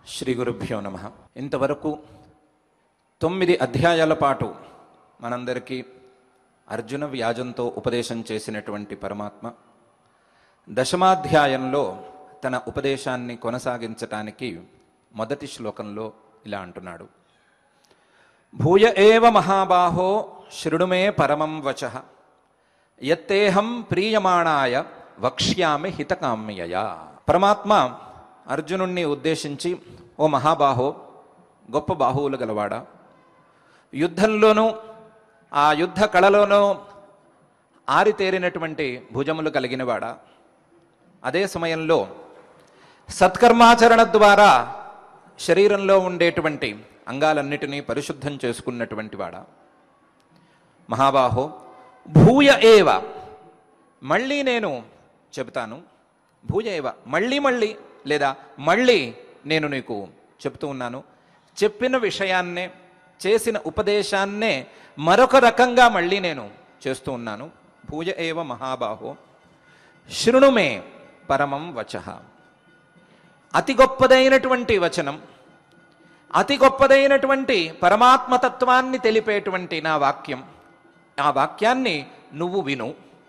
శ్రీ గురుభ్యో నమ ఇంతవరకు తొమ్మిది అధ్యాయాల పాటు మనందరికీ అర్జున వ్యాజంతో ఉపదేశం చేసినటువంటి పరమాత్మ దశమాధ్యాయంలో తన ఉపదేశాన్ని కొనసాగించటానికి మొదటి శ్లోకంలో ఇలా అంటున్నాడు భూయ ఏవ మహాబాహో శృణుమే పరమం వచ యత్తేహం ప్రీయమాణాయ వక్ష్యామి హితకామ్యయా పరమాత్మ అర్జునుణ్ణి ఉద్దేశించి ఓ మహాబాహో గొప్ప బాహువులు గలవాడా యుద్ధంలోనూ ఆ యుద్ధ కళలోనూ ఆరితేరినటువంటి భుజములు కలిగినవాడా అదే సమయంలో సత్కర్మాచరణ ద్వారా శరీరంలో ఉండేటువంటి అంగాలన్నిటినీ పరిశుద్ధం చేసుకున్నటువంటి వాడా మహాబాహో భూయ ఏవ మళ్ళీ నేను చెబుతాను భూయ ఏవ మళ్ళీ మళ్ళీ లేదా మళ్ళీ నేను నీకు చెప్తూ ఉన్నాను చెప్పిన విషయాన్నే చేసిన ఉపదేశాన్నే మరొక రకంగా మళ్ళీ నేను చేస్తూ ఉన్నాను భూయ ఏవ మహాబాహో శృణుమే పరమం వచ అతి గొప్పదైనటువంటి వచనం అతి గొప్పదైనటువంటి పరమాత్మతత్వాన్ని తెలిపేటువంటి నా వాక్యం ఆ వాక్యాన్ని నువ్వు విను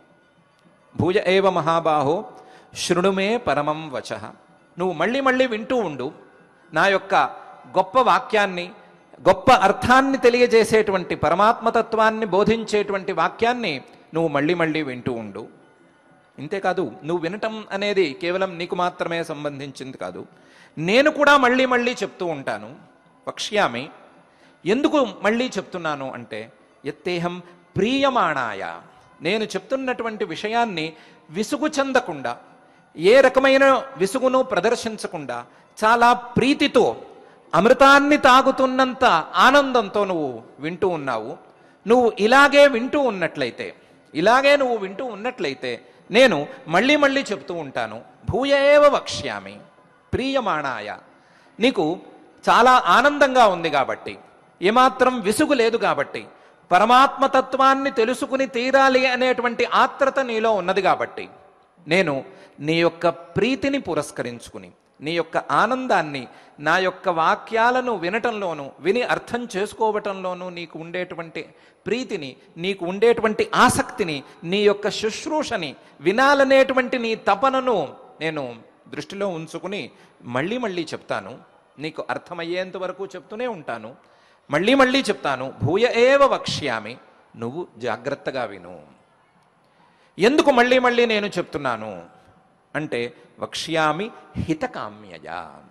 భూజ ఏవ మహాబాహో శృణుమే పరమం వచ నువ్వు మళ్ళీ మళ్ళీ వింటూ ఉండు నా యొక్క గొప్ప వాక్యాన్ని గొప్ప అర్థాన్ని తెలియజేసేటువంటి పరమాత్మతత్వాన్ని బోధించేటువంటి వాక్యాన్ని నువ్వు మళ్ళీ మళ్ళీ వింటూ ఉండు ఇంతేకాదు నువ్వు వినటం అనేది కేవలం నీకు మాత్రమే సంబంధించింది కాదు నేను కూడా మళ్ళీ మళ్ళీ చెప్తూ ఉంటాను వక్ష్యామి ఎందుకు మళ్ళీ చెప్తున్నాను అంటే ఎత్తేహం ప్రియమాణాయ నేను చెప్తున్నటువంటి విషయాన్ని విసుగు చెందకుండా ఏ రకమైన విసుగును ప్రదర్శించకుండా చాలా ప్రీతితో అమృతాన్ని తాగుతున్నంత ఆనందంతో నువ్వు వింటూ ఉన్నావు నువ్వు ఇలాగే వింటూ ఉన్నట్లయితే ఇలాగే నువ్వు వింటూ ఉన్నట్లయితే నేను మళ్ళీ మళ్ళీ చెప్తూ ఉంటాను భూయేవ వక్ష్యామి ప్రియమాణాయ నీకు చాలా ఆనందంగా ఉంది కాబట్టి ఏమాత్రం విసుగు లేదు కాబట్టి పరమాత్మతత్వాన్ని తెలుసుకుని తీరాలి అనేటువంటి ఆత్రత నీలో ఉన్నది కాబట్టి నేను నీ యొక్క ప్రీతిని పురస్కరించుకుని నీ యొక్క ఆనందాన్ని నా యొక్క వాక్యాలను వినటంలోనూ విని అర్థం చేసుకోవటంలోనూ నీకు ఉండేటువంటి ప్రీతిని నీకు ఉండేటువంటి ఆసక్తిని నీ యొక్క శుశ్రూషని వినాలనేటువంటి నీ తపనను నేను దృష్టిలో ఉంచుకుని మళ్ళీ మళ్ళీ చెప్తాను నీకు అర్థమయ్యేంత వరకు చెప్తూనే ఉంటాను మళ్ళీ మళ్ళీ చెప్తాను భూయ ఏవ వక్ష్యామి నువ్వు జాగ్రత్తగా విను ఎందుకు మళ్ళీ మళ్ళీ నేను చెప్తున్నాను అంటే వక్ష్యామి హితకామ్యయ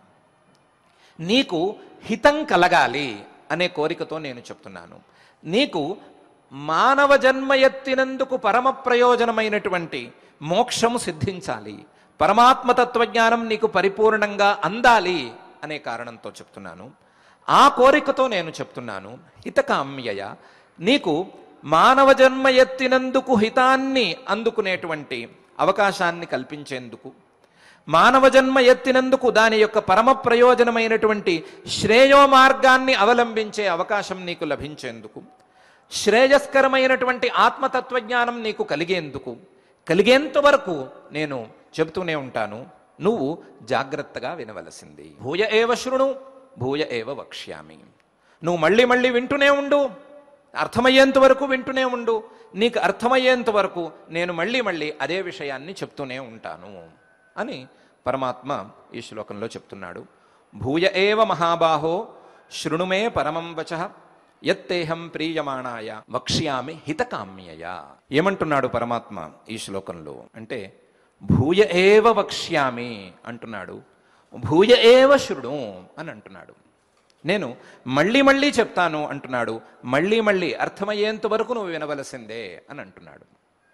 నీకు హితం కలగాలి అనే కోరికతో నేను చెప్తున్నాను నీకు మానవ జన్మ ఎత్తినందుకు పరమ ప్రయోజనమైనటువంటి మోక్షము సిద్ధించాలి పరమాత్మ తత్వజ్ఞానం నీకు పరిపూర్ణంగా అందాలి అనే కారణంతో చెప్తున్నాను ఆ కోరికతో నేను చెప్తున్నాను హితకామ్యయ నీకు మానవ జన్మ ఎత్తినందుకు హితాన్ని అందుకునేటువంటి అవకాశాన్ని కల్పించేందుకు మానవ జన్మ ఎత్తినందుకు దాని యొక్క పరమ ప్రయోజనమైనటువంటి శ్రేయో మార్గాన్ని అవలంబించే అవకాశం నీకు లభించేందుకు శ్రేయస్కరమైనటువంటి ఆత్మతత్వజ్ఞానం నీకు కలిగేందుకు కలిగేంత వరకు నేను చెబుతూనే ఉంటాను నువ్వు జాగ్రత్తగా వినవలసింది భూయ ఏవ శృణు భూయ ఏవ వక్ష్యామి నువ్వు మళ్ళీ మళ్ళీ వింటూనే ఉండు అర్థమయ్యేంత వరకు వింటూనే ఉండు నీకు అర్థమయ్యేంత వరకు నేను మళ్ళీ మళ్ళీ అదే విషయాన్ని చెప్తూనే ఉంటాను అని పరమాత్మ ఈ శ్లోకంలో చెప్తున్నాడు భూయ ఏవ మహాబాహో శృణుమే పరమం వచ యత్తేహం ప్రీయమాణాయ వక్ష్యామి హితకామ్యయ ఏమంటున్నాడు పరమాత్మ ఈ శ్లోకంలో అంటే భూయ ఏవ వక్ష్యామి అంటున్నాడు భూయ ఏవ శృణు అని అంటున్నాడు నేను మళ్ళీ మళ్ళీ చెప్తాను అంటున్నాడు మళ్ళీ మళ్ళీ అర్థమయ్యేంత వరకు నువ్వు వినవలసిందే అని అంటున్నాడు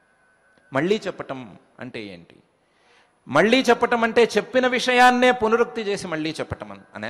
మళ్ళీ చెప్పటం అంటే ఏంటి మళ్ళీ చెప్పటం అంటే చెప్పిన విషయాన్నే పునరుక్తి చేసి మళ్ళీ చెప్పటం అన్- అనే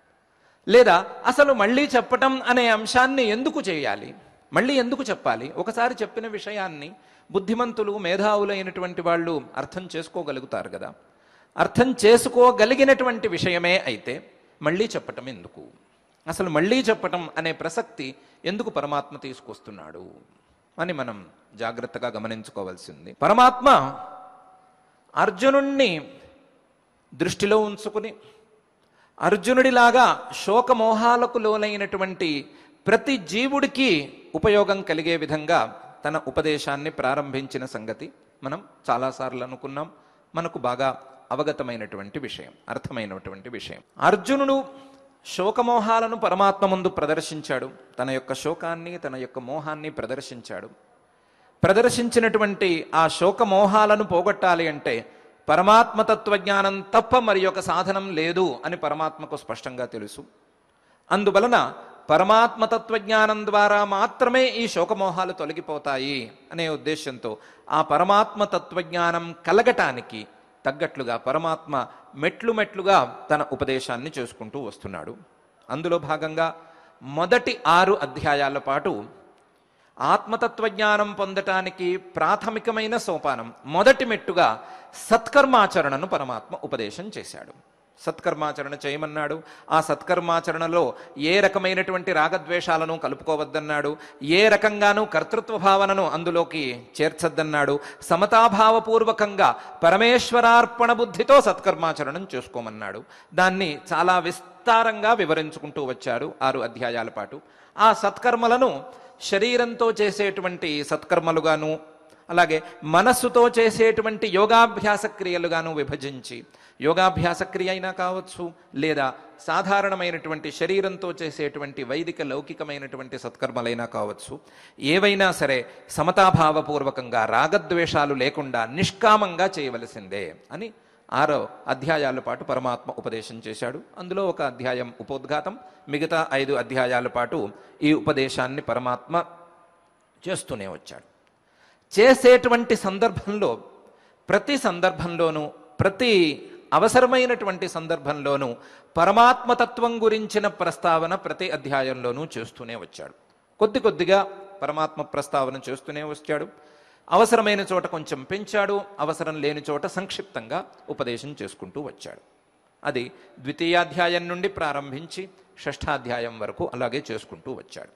లేదా అసలు మళ్ళీ చెప్పటం అనే అంశాన్ని ఎందుకు చేయాలి మళ్ళీ ఎందుకు చెప్పాలి ఒకసారి చెప్పిన విషయాన్ని బుద్ధిమంతులు మేధావులైనటువంటి వాళ్ళు అర్థం చేసుకోగలుగుతారు కదా అర్థం చేసుకోగలిగినటువంటి విషయమే అయితే మళ్ళీ చెప్పటం ఎందుకు అసలు మళ్ళీ చెప్పటం అనే ప్రసక్తి ఎందుకు పరమాత్మ తీసుకొస్తున్నాడు అని మనం జాగ్రత్తగా గమనించుకోవాల్సింది పరమాత్మ అర్జునుణ్ణి దృష్టిలో ఉంచుకుని అర్జునుడిలాగా శోకమోహాలకు లోనైనటువంటి ప్రతి జీవుడికి ఉపయోగం కలిగే విధంగా తన ఉపదేశాన్ని ప్రారంభించిన సంగతి మనం చాలాసార్లు అనుకున్నాం మనకు బాగా అవగతమైనటువంటి విషయం అర్థమైనటువంటి విషయం అర్జునుడు శోకమోహాలను పరమాత్మ ముందు ప్రదర్శించాడు తన యొక్క శోకాన్ని తన యొక్క మోహాన్ని ప్రదర్శించాడు ప్రదర్శించినటువంటి ఆ శోకమోహాలను పోగొట్టాలి అంటే పరమాత్మ తత్వజ్ఞానం తప్ప మరి ఒక సాధనం లేదు అని పరమాత్మకు స్పష్టంగా తెలుసు అందువలన పరమాత్మ తత్వజ్ఞానం ద్వారా మాత్రమే ఈ శోకమోహాలు తొలగిపోతాయి అనే ఉద్దేశంతో ఆ పరమాత్మ తత్వజ్ఞానం కలగటానికి తగ్గట్లుగా పరమాత్మ మెట్లు మెట్లుగా తన ఉపదేశాన్ని చేసుకుంటూ వస్తున్నాడు అందులో భాగంగా మొదటి ఆరు అధ్యాయాల పాటు ఆత్మతత్వజ్ఞానం పొందటానికి ప్రాథమికమైన సోపానం మొదటి మెట్టుగా సత్కర్మాచరణను పరమాత్మ ఉపదేశం చేశాడు సత్కర్మాచరణ చేయమన్నాడు ఆ సత్కర్మాచరణలో ఏ రకమైనటువంటి రాగద్వేషాలను కలుపుకోవద్దన్నాడు ఏ రకంగానూ కర్తృత్వ భావనను అందులోకి చేర్చద్దన్నాడు సమతాభావపూర్వకంగా పరమేశ్వరార్పణ బుద్ధితో సత్కర్మాచరణం చేసుకోమన్నాడు దాన్ని చాలా విస్తారంగా వివరించుకుంటూ వచ్చాడు ఆరు అధ్యాయాల పాటు ఆ సత్కర్మలను శరీరంతో చేసేటువంటి సత్కర్మలుగాను అలాగే మనస్సుతో చేసేటువంటి యోగాభ్యాస క్రియలుగాను విభజించి యోగాభ్యాస క్రియ అయినా కావచ్చు లేదా సాధారణమైనటువంటి శరీరంతో చేసేటువంటి వైదిక లౌకికమైనటువంటి సత్కర్మలైనా కావచ్చు ఏవైనా సరే సమతాభావపూర్వకంగా రాగద్వేషాలు లేకుండా నిష్కామంగా చేయవలసిందే అని ఆరో అధ్యాయాల పాటు పరమాత్మ ఉపదేశం చేశాడు అందులో ఒక అధ్యాయం ఉపోద్ఘాతం మిగతా ఐదు అధ్యాయాల పాటు ఈ ఉపదేశాన్ని పరమాత్మ చేస్తూనే వచ్చాడు చేసేటువంటి సందర్భంలో ప్రతి సందర్భంలోనూ ప్రతి అవసరమైనటువంటి సందర్భంలోనూ పరమాత్మతత్వం గురించిన ప్రస్తావన ప్రతి అధ్యాయంలోనూ చేస్తూనే వచ్చాడు కొద్ది కొద్దిగా పరమాత్మ ప్రస్తావన చేస్తూనే వచ్చాడు అవసరమైన చోట కొంచెం పెంచాడు అవసరం లేని చోట సంక్షిప్తంగా ఉపదేశం చేసుకుంటూ వచ్చాడు అది ద్వితీయాధ్యాయం నుండి ప్రారంభించి షష్ఠాధ్యాయం వరకు అలాగే చేసుకుంటూ వచ్చాడు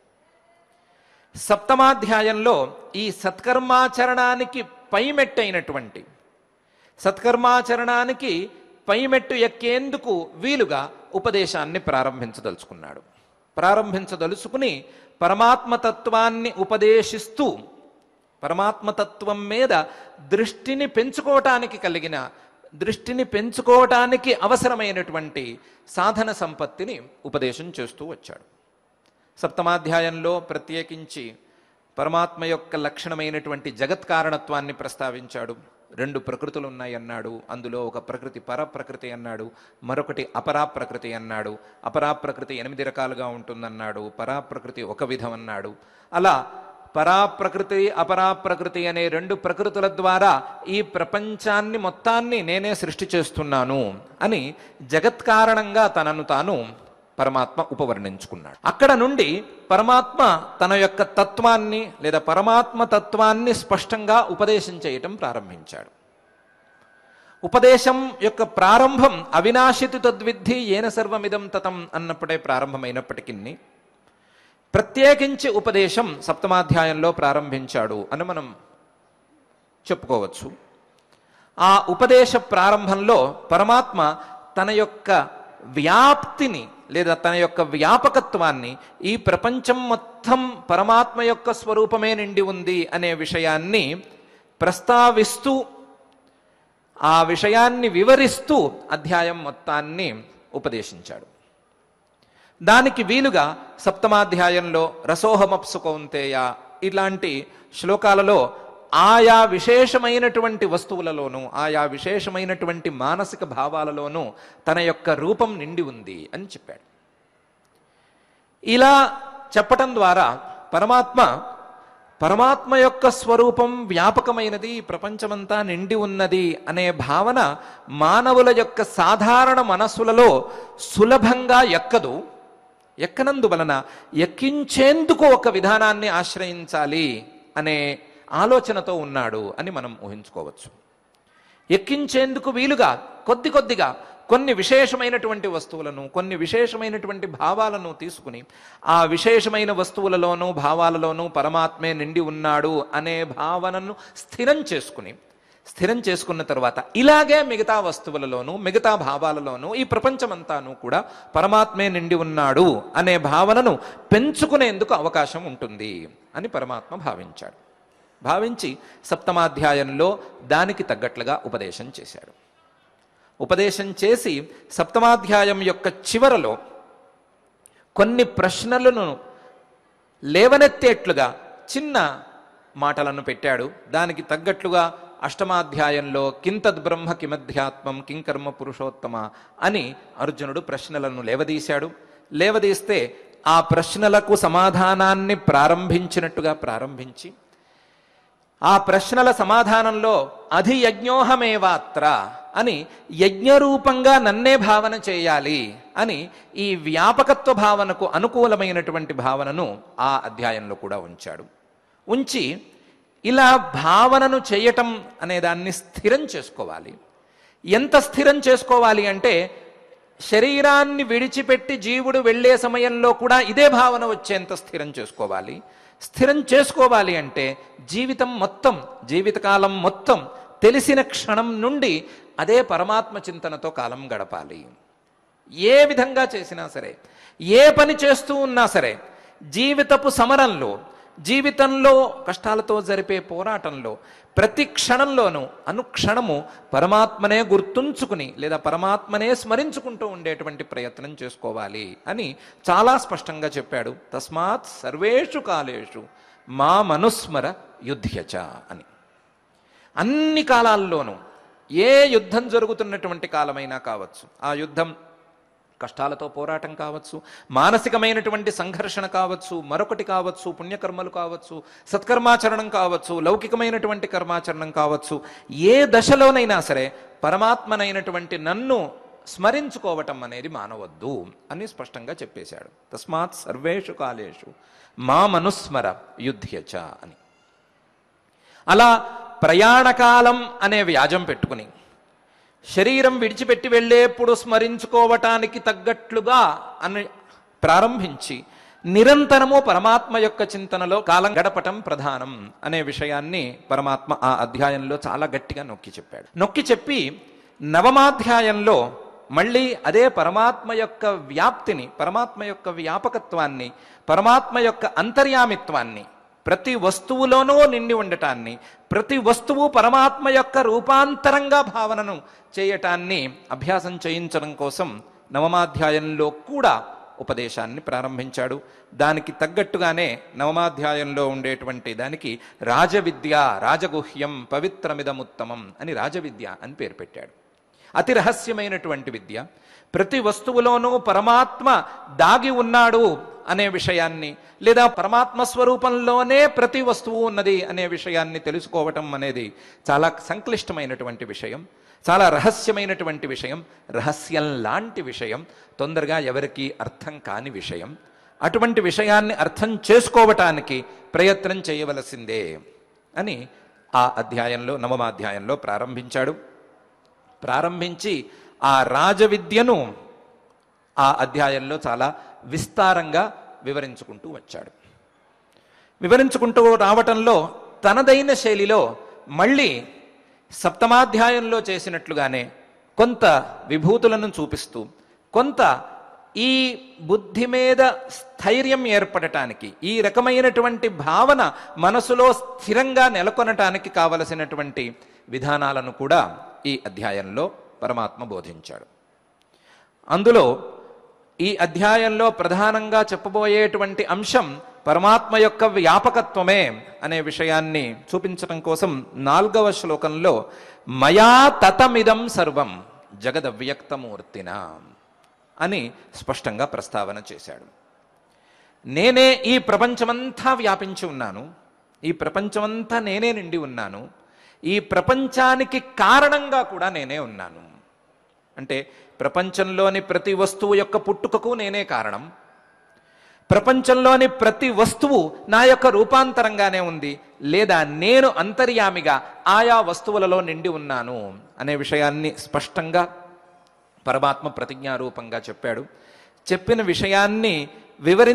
సప్తమాధ్యాయంలో ఈ సత్కర్మాచరణానికి పైమెట్టైనటువంటి సత్కర్మాచరణానికి పైమెట్టు ఎక్కేందుకు వీలుగా ఉపదేశాన్ని ప్రారంభించదలుచుకున్నాడు ప్రారంభించదలుచుకుని పరమాత్మతత్వాన్ని ఉపదేశిస్తూ పరమాత్మతత్వం మీద దృష్టిని పెంచుకోవటానికి కలిగిన దృష్టిని పెంచుకోవటానికి అవసరమైనటువంటి సాధన సంపత్తిని ఉపదేశం చేస్తూ వచ్చాడు సప్తమాధ్యాయంలో ప్రత్యేకించి పరమాత్మ యొక్క లక్షణమైనటువంటి జగత్ కారణత్వాన్ని ప్రస్తావించాడు రెండు ప్రకృతులు ఉన్నాయన్నాడు అందులో ఒక ప్రకృతి పర ప్రకృతి అన్నాడు మరొకటి అపరా ప్రకృతి అన్నాడు అపరా ప్రకృతి ఎనిమిది రకాలుగా ఉంటుందన్నాడు పరా ప్రకృతి ఒక విధం అన్నాడు అలా పరా ప్రకృతి అపరా ప్రకృతి అనే రెండు ప్రకృతుల ద్వారా ఈ ప్రపంచాన్ని మొత్తాన్ని నేనే సృష్టి చేస్తున్నాను అని జగత్ కారణంగా తనను తాను పరమాత్మ ఉపవర్ణించుకున్నాడు అక్కడ నుండి పరమాత్మ తన యొక్క తత్వాన్ని లేదా పరమాత్మ తత్వాన్ని స్పష్టంగా ఉపదేశం చేయటం ప్రారంభించాడు ఉపదేశం యొక్క ప్రారంభం అవినాశితు తద్విద్ధి ఏన సర్వమిదం తతం అన్నప్పుడే ప్రారంభమైనప్పటికీ ప్రత్యేకించి ఉపదేశం సప్తమాధ్యాయంలో ప్రారంభించాడు అని మనం చెప్పుకోవచ్చు ఆ ఉపదేశ ప్రారంభంలో పరమాత్మ తన యొక్క వ్యాప్తిని లేదా తన యొక్క వ్యాపకత్వాన్ని ఈ ప్రపంచం మొత్తం పరమాత్మ యొక్క స్వరూపమే నిండి ఉంది అనే విషయాన్ని ప్రస్తావిస్తూ ఆ విషయాన్ని వివరిస్తూ అధ్యాయం మొత్తాన్ని ఉపదేశించాడు దానికి వీలుగా సప్తమాధ్యాయంలో రసోహమప్సు కౌంతేయ ఇలాంటి శ్లోకాలలో ఆయా విశేషమైనటువంటి వస్తువులలోనూ ఆయా విశేషమైనటువంటి మానసిక భావాలలోనూ తన యొక్క రూపం నిండి ఉంది అని చెప్పాడు ఇలా చెప్పటం ద్వారా పరమాత్మ పరమాత్మ యొక్క స్వరూపం వ్యాపకమైనది ప్రపంచమంతా నిండి ఉన్నది అనే భావన మానవుల యొక్క సాధారణ మనస్సులలో సులభంగా ఎక్కదు ఎక్కనందువలన ఎక్కించేందుకు ఒక విధానాన్ని ఆశ్రయించాలి అనే ఆలోచనతో ఉన్నాడు అని మనం ఊహించుకోవచ్చు ఎక్కించేందుకు వీలుగా కొద్ది కొద్దిగా కొన్ని విశేషమైనటువంటి వస్తువులను కొన్ని విశేషమైనటువంటి భావాలను తీసుకుని ఆ విశేషమైన వస్తువులలోనూ భావాలలోనూ పరమాత్మే నిండి ఉన్నాడు అనే భావనను స్థిరం చేసుకుని స్థిరం చేసుకున్న తర్వాత ఇలాగే మిగతా వస్తువులలోనూ మిగతా భావాలలోనూ ఈ ప్రపంచమంతాను కూడా పరమాత్మే నిండి ఉన్నాడు అనే భావనను పెంచుకునేందుకు అవకాశం ఉంటుంది అని పరమాత్మ భావించాడు భావించి సప్తమాధ్యాయంలో దానికి తగ్గట్లుగా ఉపదేశం చేశాడు ఉపదేశం చేసి సప్తమాధ్యాయం యొక్క చివరలో కొన్ని ప్రశ్నలను లేవనెత్తేట్లుగా చిన్న మాటలను పెట్టాడు దానికి తగ్గట్లుగా అష్టమాధ్యాయంలో కింతద్ బ్రహ్మ కిమధ్యాత్మం కింకర్మ పురుషోత్తమ అని అర్జునుడు ప్రశ్నలను లేవదీశాడు లేవదీస్తే ఆ ప్రశ్నలకు సమాధానాన్ని ప్రారంభించినట్టుగా ప్రారంభించి ఆ ప్రశ్నల సమాధానంలో అధియజ్ఞోహమేవాత్ర అని యజ్ఞరూపంగా నన్నే భావన చేయాలి అని ఈ వ్యాపకత్వ భావనకు అనుకూలమైనటువంటి భావనను ఆ అధ్యాయంలో కూడా ఉంచాడు ఉంచి ఇలా భావనను చేయటం అనే దాన్ని స్థిరం చేసుకోవాలి ఎంత స్థిరం చేసుకోవాలి అంటే శరీరాన్ని విడిచిపెట్టి జీవుడు వెళ్ళే సమయంలో కూడా ఇదే భావన వచ్చేంత స్థిరం చేసుకోవాలి స్థిరం చేసుకోవాలి అంటే జీవితం మొత్తం జీవితకాలం మొత్తం తెలిసిన క్షణం నుండి అదే పరమాత్మ చింతనతో కాలం గడపాలి ఏ విధంగా చేసినా సరే ఏ పని చేస్తూ ఉన్నా సరే జీవితపు సమరంలో జీవితంలో కష్టాలతో జరిపే పోరాటంలో ప్రతి క్షణంలోనూ అనుక్షణము పరమాత్మనే గుర్తుంచుకుని లేదా పరమాత్మనే స్మరించుకుంటూ ఉండేటువంటి ప్రయత్నం చేసుకోవాలి అని చాలా స్పష్టంగా చెప్పాడు తస్మాత్ సర్వేషు కాలేషు మా మనుస్మర యుధ్యచ అని అన్ని కాలాల్లోనూ ఏ యుద్ధం జరుగుతున్నటువంటి కాలమైనా కావచ్చు ఆ యుద్ధం కష్టాలతో పోరాటం కావచ్చు మానసికమైనటువంటి సంఘర్షణ కావచ్చు మరొకటి కావచ్చు పుణ్యకర్మలు కావచ్చు సత్కర్మాచరణం కావచ్చు లౌకికమైనటువంటి కర్మాచరణం కావచ్చు ఏ దశలోనైనా సరే పరమాత్మనైనటువంటి నన్ను స్మరించుకోవటం అనేది మానవద్దు అని స్పష్టంగా చెప్పేశాడు తస్మాత్ సర్వేషు కాలేషు మా మనుస్మర యుధ్యచ అని అలా ప్రయాణకాలం అనే వ్యాజం పెట్టుకుని శరీరం విడిచిపెట్టి వెళ్ళేప్పుడు స్మరించుకోవటానికి తగ్గట్లుగా అని ప్రారంభించి నిరంతరము పరమాత్మ యొక్క చింతనలో కాలం గడపటం ప్రధానం అనే విషయాన్ని పరమాత్మ ఆ అధ్యాయంలో చాలా గట్టిగా నొక్కి చెప్పాడు నొక్కి చెప్పి నవమాధ్యాయంలో మళ్ళీ అదే పరమాత్మ యొక్క వ్యాప్తిని పరమాత్మ యొక్క వ్యాపకత్వాన్ని పరమాత్మ యొక్క అంతర్యామిత్వాన్ని ప్రతి వస్తువులోనూ నిండి ఉండటాన్ని ప్రతి వస్తువు పరమాత్మ యొక్క రూపాంతరంగా భావనను చేయటాన్ని అభ్యాసం చేయించడం కోసం నవమాధ్యాయంలో కూడా ఉపదేశాన్ని ప్రారంభించాడు దానికి తగ్గట్టుగానే నవమాధ్యాయంలో ఉండేటువంటి దానికి రాజవిద్య రాజగుహ్యం పవిత్రమిదముత్తమం అని రాజవిద్య అని పేరు పెట్టాడు అతి రహస్యమైనటువంటి విద్య ప్రతి వస్తువులోనూ పరమాత్మ దాగి ఉన్నాడు అనే విషయాన్ని లేదా పరమాత్మ స్వరూపంలోనే ప్రతి వస్తువు ఉన్నది అనే విషయాన్ని తెలుసుకోవటం అనేది చాలా సంక్లిష్టమైనటువంటి విషయం చాలా రహస్యమైనటువంటి విషయం రహస్యం లాంటి విషయం తొందరగా ఎవరికి అర్థం కాని విషయం అటువంటి విషయాన్ని అర్థం చేసుకోవటానికి ప్రయత్నం చేయవలసిందే అని ఆ అధ్యాయంలో నవమాధ్యాయంలో ప్రారంభించాడు ప్రారంభించి ఆ రాజవిద్యను ఆ అధ్యాయంలో చాలా విస్తారంగా వివరించుకుంటూ వచ్చాడు వివరించుకుంటూ రావటంలో తనదైన శైలిలో మళ్ళీ సప్తమాధ్యాయంలో చేసినట్లుగానే కొంత విభూతులను చూపిస్తూ కొంత ఈ బుద్ధి మీద స్థైర్యం ఏర్పడటానికి ఈ రకమైనటువంటి భావన మనసులో స్థిరంగా నెలకొనటానికి కావలసినటువంటి విధానాలను కూడా ఈ అధ్యాయంలో పరమాత్మ బోధించాడు అందులో ఈ అధ్యాయంలో ప్రధానంగా చెప్పబోయేటువంటి అంశం పరమాత్మ యొక్క వ్యాపకత్వమే అనే విషయాన్ని చూపించడం కోసం నాలుగవ శ్లోకంలో మయా తతమిదం సర్వం జగదవ్యక్తమూర్తిన అని స్పష్టంగా ప్రస్తావన చేశాడు నేనే ఈ ప్రపంచమంతా వ్యాపించి ఉన్నాను ఈ ప్రపంచమంతా నేనే నిండి ఉన్నాను ఈ ప్రపంచానికి కారణంగా కూడా నేనే ఉన్నాను అంటే ప్రపంచంలోని ప్రతి వస్తువు యొక్క పుట్టుకకు నేనే కారణం ప్రపంచంలోని ప్రతి వస్తువు నా యొక్క రూపాంతరంగానే ఉంది లేదా నేను అంతర్యామిగా ఆయా వస్తువులలో నిండి ఉన్నాను అనే విషయాన్ని స్పష్టంగా పరమాత్మ ప్రతిజ్ఞారూపంగా చెప్పాడు చెప్పిన విషయాన్ని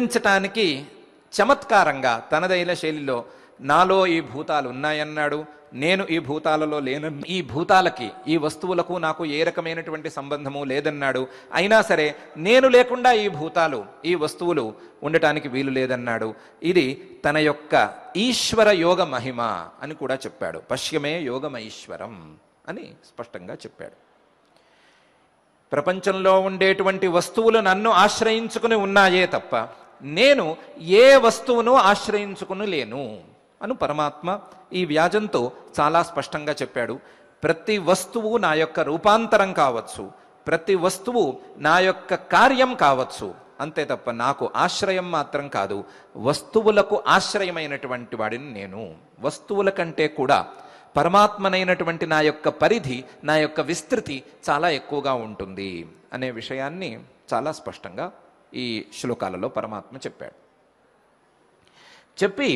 వివరించటానికి చమత్కారంగా తనదైన శైలిలో నాలో ఈ భూతాలు ఉన్నాయన్నాడు నేను ఈ భూతాలలో లేనన్న ఈ భూతాలకి ఈ వస్తువులకు నాకు ఏ రకమైనటువంటి సంబంధము లేదన్నాడు అయినా సరే నేను లేకుండా ఈ భూతాలు ఈ వస్తువులు ఉండటానికి వీలు లేదన్నాడు ఇది తన యొక్క ఈశ్వర యోగ మహిమ అని కూడా చెప్పాడు పశ్యమే యోగమైశ్వరం అని స్పష్టంగా చెప్పాడు ప్రపంచంలో ఉండేటువంటి వస్తువులు నన్ను ఆశ్రయించుకుని ఉన్నాయే తప్ప నేను ఏ వస్తువును ఆశ్రయించుకుని లేను అను పరమాత్మ ఈ వ్యాజంతో చాలా స్పష్టంగా చెప్పాడు ప్రతి వస్తువు నా యొక్క రూపాంతరం కావచ్చు ప్రతి వస్తువు నా యొక్క కార్యం కావచ్చు అంతే తప్ప నాకు ఆశ్రయం మాత్రం కాదు వస్తువులకు ఆశ్రయమైనటువంటి వాడిని నేను వస్తువుల కంటే కూడా పరమాత్మనైనటువంటి నా యొక్క పరిధి నా యొక్క విస్తృతి చాలా ఎక్కువగా ఉంటుంది అనే విషయాన్ని చాలా స్పష్టంగా ఈ శ్లోకాలలో పరమాత్మ చెప్పాడు చెప్పి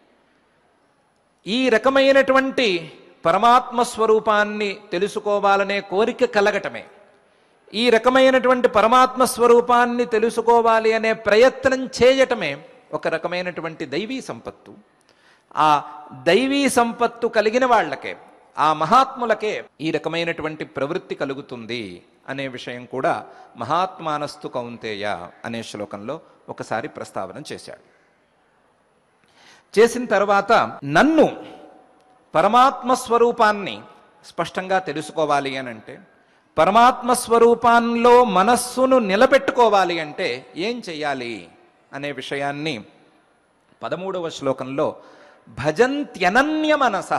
ఈ రకమైనటువంటి పరమాత్మ స్వరూపాన్ని తెలుసుకోవాలనే కోరిక కలగటమే ఈ రకమైనటువంటి పరమాత్మ స్వరూపాన్ని తెలుసుకోవాలి అనే ప్రయత్నం చేయటమే ఒక రకమైనటువంటి దైవీ సంపత్తు ఆ దైవీ సంపత్తు కలిగిన వాళ్ళకే ఆ మహాత్ములకే ఈ రకమైనటువంటి ప్రవృత్తి కలుగుతుంది అనే విషయం కూడా మహాత్మానస్తు కౌంతేయ అనే శ్లోకంలో ఒకసారి ప్రస్తావన చేశాడు చేసిన తర్వాత నన్ను పరమాత్మ స్వరూపాన్ని స్పష్టంగా తెలుసుకోవాలి అని అంటే పరమాత్మ స్వరూపాల్లో మనస్సును నిలబెట్టుకోవాలి అంటే ఏం చెయ్యాలి అనే విషయాన్ని పదమూడవ శ్లోకంలో భజంత్యనన్య మనస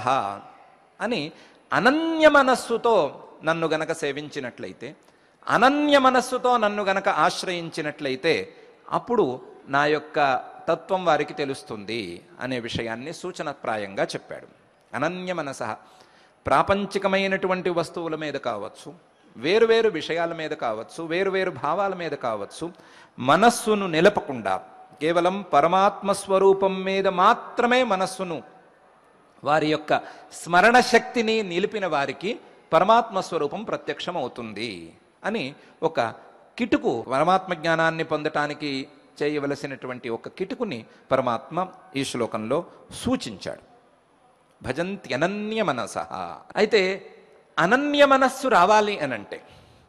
అని అనన్య మనస్సుతో నన్ను గనక సేవించినట్లయితే అనన్య మనస్సుతో నన్ను గనక ఆశ్రయించినట్లయితే అప్పుడు నా యొక్క తత్వం వారికి తెలుస్తుంది అనే విషయాన్ని సూచనప్రాయంగా చెప్పాడు అనన్య మనస ప్రాపంచికమైనటువంటి వస్తువుల మీద కావచ్చు వేరువేరు విషయాల మీద కావచ్చు వేరువేరు భావాల మీద కావచ్చు మనస్సును నిలపకుండా కేవలం పరమాత్మ స్వరూపం మీద మాత్రమే మనస్సును వారి యొక్క స్మరణ శక్తిని నిలిపిన వారికి పరమాత్మ స్వరూపం ప్రత్యక్షం అవుతుంది అని ఒక కిటుకు పరమాత్మ జ్ఞానాన్ని పొందటానికి చేయవలసినటువంటి ఒక కిటుకుని పరమాత్మ ఈ శ్లోకంలో సూచించాడు భజంత్యనన్య మనస అయితే అనన్య మనస్సు రావాలి అనంటే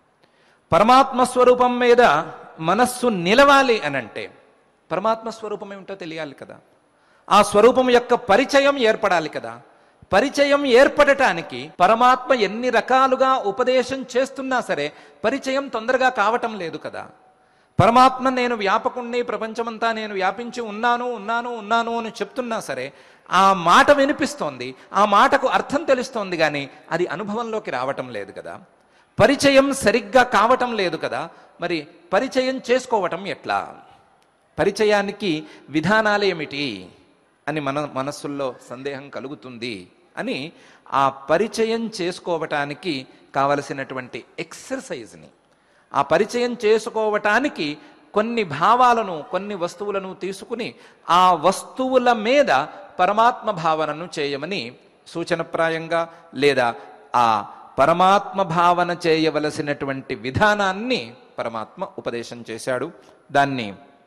పరమాత్మ స్వరూపం మీద మనస్సు నిలవాలి అనంటే పరమాత్మ స్వరూపం ఏమిటో తెలియాలి కదా ఆ స్వరూపం యొక్క పరిచయం ఏర్పడాలి కదా పరిచయం ఏర్పడటానికి పరమాత్మ ఎన్ని రకాలుగా ఉపదేశం చేస్తున్నా సరే పరిచయం తొందరగా కావటం లేదు కదా పరమాత్మ నేను వ్యాపకుణ్ణి ప్రపంచమంతా నేను వ్యాపించి ఉన్నాను ఉన్నాను ఉన్నాను అని చెప్తున్నా సరే ఆ మాట వినిపిస్తోంది ఆ మాటకు అర్థం తెలుస్తోంది కానీ అది అనుభవంలోకి రావటం లేదు కదా పరిచయం సరిగ్గా కావటం లేదు కదా మరి పరిచయం చేసుకోవటం ఎట్లా పరిచయానికి విధానాలు ఏమిటి అని మన మనస్సుల్లో సందేహం కలుగుతుంది అని ఆ పరిచయం చేసుకోవటానికి కావలసినటువంటి ఎక్సర్సైజ్ని ఆ పరిచయం చేసుకోవటానికి కొన్ని భావాలను కొన్ని వస్తువులను తీసుకుని ఆ వస్తువుల మీద పరమాత్మ భావనను చేయమని సూచనప్రాయంగా లేదా ఆ పరమాత్మ భావన చేయవలసినటువంటి విధానాన్ని పరమాత్మ ఉపదేశం చేశాడు దాన్ని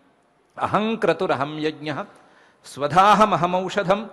అహంక్రతురహం యజ్ఞ స్వధాహమహమౌషధం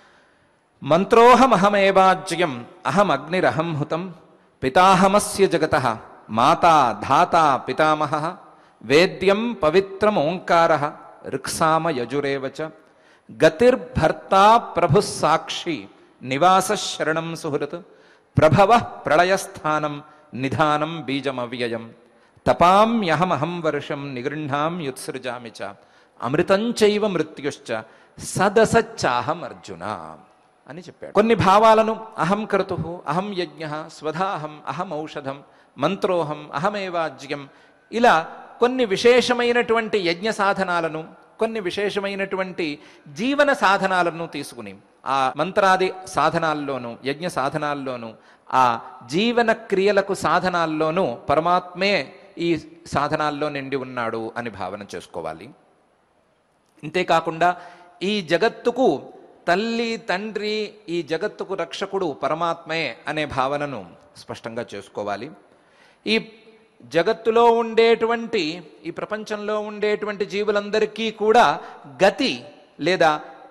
మంత్రోహమహమేవాజ్యం అహమగ్నిరహం హుతం పితాహమస్య జగత మాతా ధాతా పితామహ వేద్యం పవిత్రమోంకార ఋక్సామ యజురేవ చ గతిర్భర్తా ప్రభు సాక్షి నివాస శరణం సుహృత్ ప్రభవ ప్రళయస్థానం నిధానం బీజమవ్యయం తపామ్యహమహం వర్షం నిగృహ్ణాం యుత్సృజామి చ అమృతంచైవ మృత్యుశ్చ సదసచ్చాహం అర్జున అని చెప్పాడు కొన్ని భావాలను అహం క్రతు అహం యజ్ఞ స్వధాహం అహం ఔషధం మంత్రోహం అహమేవాజ్యం ఇలా కొన్ని విశేషమైనటువంటి యజ్ఞ సాధనాలను కొన్ని విశేషమైనటువంటి జీవన సాధనాలను తీసుకుని ఆ మంత్రాది సాధనాల్లోనూ యజ్ఞ సాధనాల్లోనూ ఆ జీవన క్రియలకు సాధనాల్లోనూ పరమాత్మే ఈ సాధనాల్లో నిండి ఉన్నాడు అని భావన చేసుకోవాలి ఇంతేకాకుండా ఈ జగత్తుకు తల్లి తండ్రి ఈ జగత్తుకు రక్షకుడు పరమాత్మే అనే భావనను స్పష్టంగా చేసుకోవాలి ఈ జగత్తులో ఉండేటువంటి ఈ ప్రపంచంలో ఉండేటువంటి జీవులందరికీ కూడా గతి లేదా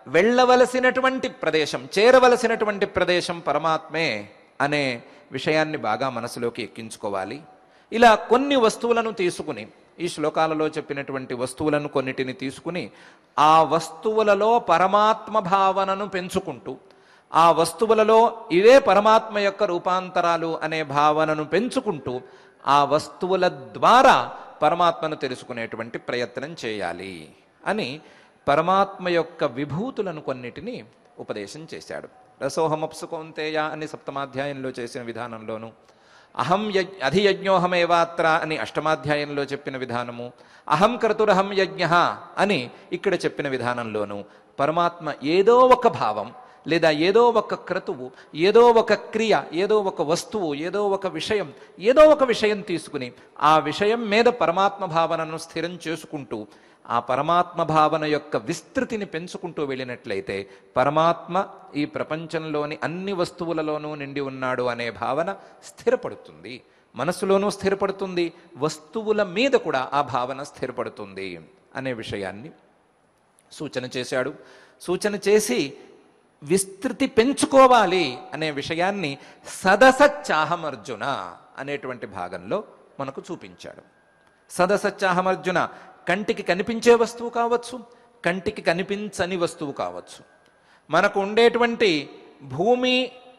వెళ్ళవలసినటువంటి ప్రదేశం చేరవలసినటువంటి ప్రదేశం పరమాత్మే అనే విషయాన్ని బాగా మనసులోకి ఎక్కించుకోవాలి ఇలా కొన్ని వస్తువులను తీసుకుని ఈ శ్లోకాలలో చెప్పినటువంటి వస్తువులను కొన్నిటిని తీసుకుని ఆ వస్తువులలో పరమాత్మ భావనను పెంచుకుంటూ ఆ వస్తువులలో ఇవే పరమాత్మ యొక్క రూపాంతరాలు అనే భావనను పెంచుకుంటూ ఆ వస్తువుల ద్వారా పరమాత్మను తెలుసుకునేటువంటి ప్రయత్నం చేయాలి అని పరమాత్మ యొక్క విభూతులను కొన్నిటిని ఉపదేశం చేశాడు రసోహమప్సు కౌంతేయ అని సప్తమాధ్యాయంలో చేసిన విధానంలోను అహం యజ్ అధియజ్ఞోహమేవాత్ర అని అష్టమాధ్యాయంలో చెప్పిన విధానము అహం క్రతురహం యజ్ఞ అని ఇక్కడ చెప్పిన విధానంలోను పరమాత్మ ఏదో ఒక భావం లేదా ఏదో ఒక క్రతువు ఏదో ఒక క్రియ ఏదో ఒక వస్తువు ఏదో ఒక విషయం ఏదో ఒక విషయం తీసుకుని ఆ విషయం మీద పరమాత్మ భావనను స్థిరం చేసుకుంటూ ఆ పరమాత్మ భావన యొక్క విస్తృతిని పెంచుకుంటూ వెళ్ళినట్లయితే పరమాత్మ ఈ ప్రపంచంలోని అన్ని వస్తువులలోనూ నిండి ఉన్నాడు అనే భావన స్థిరపడుతుంది మనసులోనూ స్థిరపడుతుంది వస్తువుల మీద కూడా ఆ భావన స్థిరపడుతుంది అనే విషయాన్ని సూచన చేశాడు సూచన చేసి విస్తృతి పెంచుకోవాలి అనే విషయాన్ని సదసచ్చాహమర్జున అనేటువంటి భాగంలో మనకు చూపించాడు సదసచ్చాహమర్జున కంటికి కనిపించే వస్తువు కావచ్చు కంటికి కనిపించని వస్తువు కావచ్చు మనకు ఉండేటువంటి భూమి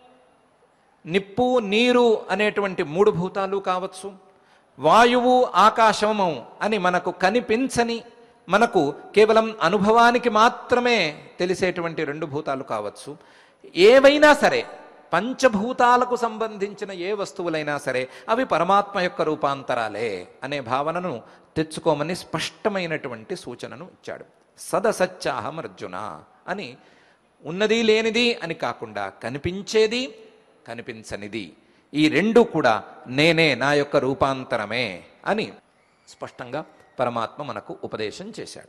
నిప్పు నీరు అనేటువంటి మూడు భూతాలు కావచ్చు వాయువు ఆకాశము అని మనకు కనిపించని మనకు కేవలం అనుభవానికి మాత్రమే తెలిసేటువంటి రెండు భూతాలు కావచ్చు ఏవైనా సరే పంచభూతాలకు సంబంధించిన ఏ వస్తువులైనా సరే అవి పరమాత్మ యొక్క రూపాంతరాలే అనే భావనను తెచ్చుకోమని స్పష్టమైనటువంటి సూచనను ఇచ్చాడు సదసత్యాహం అర్జున అని ఉన్నది లేనిది అని కాకుండా కనిపించేది కనిపించనిది ఈ రెండు కూడా నేనే నా యొక్క రూపాంతరమే అని స్పష్టంగా పరమాత్మ మనకు ఉపదేశం చేశాడు